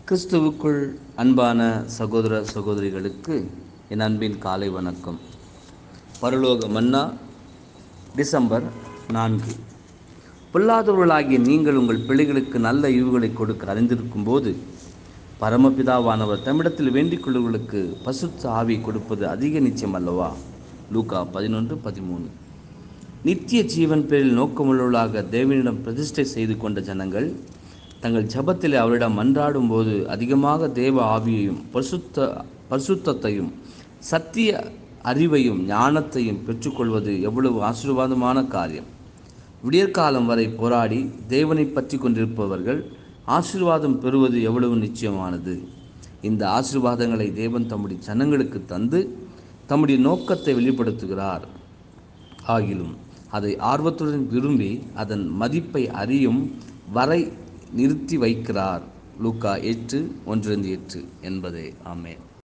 கிறிஸ்துவுக்குள் அன்பான சகோதர சகோதரிகளுக்கு என் அன்பின் காலை வணக்கம் பரலோக மன்னா டிசம்பர் நான்கு பொல்லாதவர்களாகிய நீங்கள் உங்கள் பிள்ளைகளுக்கு நல்ல ஈவுகளை கொடுக்க அறிந்திருக்கும் போது பரமபிதாவானவர் தம்மிடத்தில் வேண்டிக் கொள்ளுவர்களுக்கு பசுத்த ஆவி கொடுப்பது அதிக நிச்சயம் அல்லவா லூகா பதினொன்று பதிமூணு நித்திய ஜீவன் பேரில் நோக்கமுள்ளவர்களாக தேவனிடம் பிரதிஷ்டை செய்து கொண்ட ஜனங்கள் தங்கள் ஜபத்தில் அவரிடம் மன்றாடும் போது அதிகமாக தேவ ஆவியையும் பரிசுத்த பரிசுத்தத்தையும் சத்திய அறிவையும் ஞானத்தையும் பெற்றுக்கொள்வது எவ்வளவு ஆசீர்வாதமான காரியம் விடியற்காலம் வரை போராடி தேவனை பற்றி கொண்டிருப்பவர்கள் ஆசீர்வாதம் பெறுவது எவ்வளவு நிச்சயமானது இந்த ஆசீர்வாதங்களை தேவன் தம்முடைய ஜனங்களுக்கு தந்து தம்முடைய நோக்கத்தை வெளிப்படுத்துகிறார் ஆகிலும் அதை ஆர்வத்துடன் விரும்பி அதன் மதிப்பை அறியும் வரை நிறுத்தி வைக்கிறார் லூக்கா எட்டு ஒன்றிருந்து எட்டு என்பதே ஆமேன்